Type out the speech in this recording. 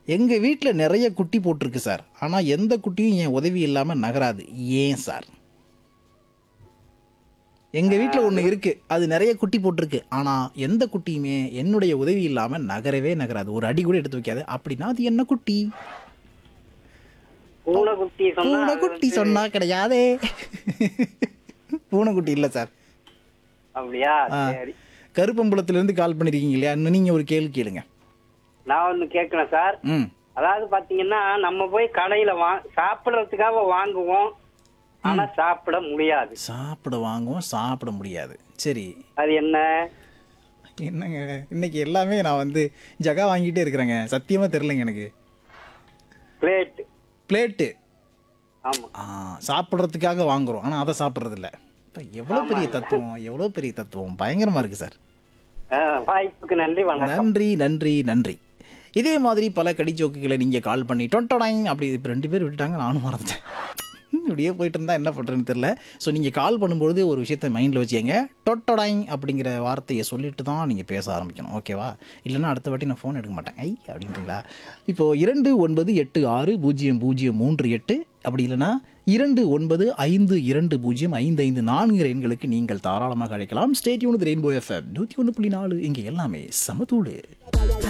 எங்க வீட்ல நிறைய குட்டி போட்டிருக்கு சார் ஆனா எந்த குட்டியும் என் உதவி இல்லாம நகராது ஏன் சார் எங்க வீட்ல ஒண்ணு இருக்கு அது நிறைய குட்டி போட்டிருக்கு ஆனா எந்த குட்டியுமே என்னுடைய உதவி இல்லாம நகரவே நகராது ஒரு அடி கூட எடுத்து வைக்காது அப்படின்னா அது என்ன குட்டி பூனைக்குட்டி சொன்னா அது பூனைக்குட்டி வந்து- சொன்னா கிடையாதே பூனைக்குட்டி இல்ல சார் அப்படியா ஆ. சரி கருப்பம்புலத்துல இருந்து கால் பண்ணிருக்கீங்க இல்லையா இன்னும் நீங்க ஒரு கேள்வி கேளுங்க நான் ஒண்ணு கேட்கிறேன் சார் ம் அதாவது பாத்தீங்கன்னா நம்ம போய் கடையில வா சாப்பிடறதுக்காக வாங்குவோம் ஆனா சாப்பிட முடியாது சாப்பிட வாங்குவோம் சாப்பிட முடியாது சரி அது என்ன என்னங்க இன்னைக்கு எல்லாமே நான் வந்து ஜகா வாங்கிட்டே இருக்கிறேங்க சத்தியமா தெரிலங்க எனக்கு பிளேட் பிளேட்டு ஆமா சாப்பிட்றதுக்காக வாங்குறோம் ஆனால் அதை சாப்பிட்றது இல்லை இப்போ எவ்வளோ பெரிய தத்துவம் எவ்வளோ பெரிய தத்துவம் பயங்கரமாக இருக்குது சார் ஆ, வாய்ப்புக்கு நன்றி வணக்கம் நன்றி நன்றி நன்றி இதே மாதிரி பல கடிச்சோக்குகளை நீங்கள் கால் பண்ணி டொட்டடாங் அப்படி இப்போ ரெண்டு பேர் விட்டுட்டாங்க நானும் மறந்துட்டேன் இப்படியே போயிட்டு இருந்தா என்ன பண்ணுறேன்னு தெரில ஸோ நீங்கள் கால் பண்ணும்பொழுது ஒரு விஷயத்தை மைண்டில் வச்சுக்கங்க டொட்டடாங் அப்படிங்கிற வார்த்தையை சொல்லிட்டு தான் நீங்கள் பேச ஆரம்பிக்கணும் ஓகேவா இல்லைன்னா அடுத்த வாட்டி நான் ஃபோன் எடுக்க மாட்டேன் ஐ அப்படின்றீங்களா இப்போது இரண்டு ஒன்பது எட்டு ஆறு பூஜ்ஜியம் பூஜ்ஜியம் மூன்று எட்டு அப்படி இல்லைன்னா இரண்டு ஒன்பது ஐந்து இரண்டு பூஜ்ஜியம் ஐந்து ஐந்து நான்கு எண்களுக்கு நீங்கள் தாராளமாக அழைக்கலாம் ஸ்டேட்யூன் ரெயின்போ எஃப்எம் நூற்றி ஒன்று புள்ளி நாலு இங்கே எல்லாமே சமதூடு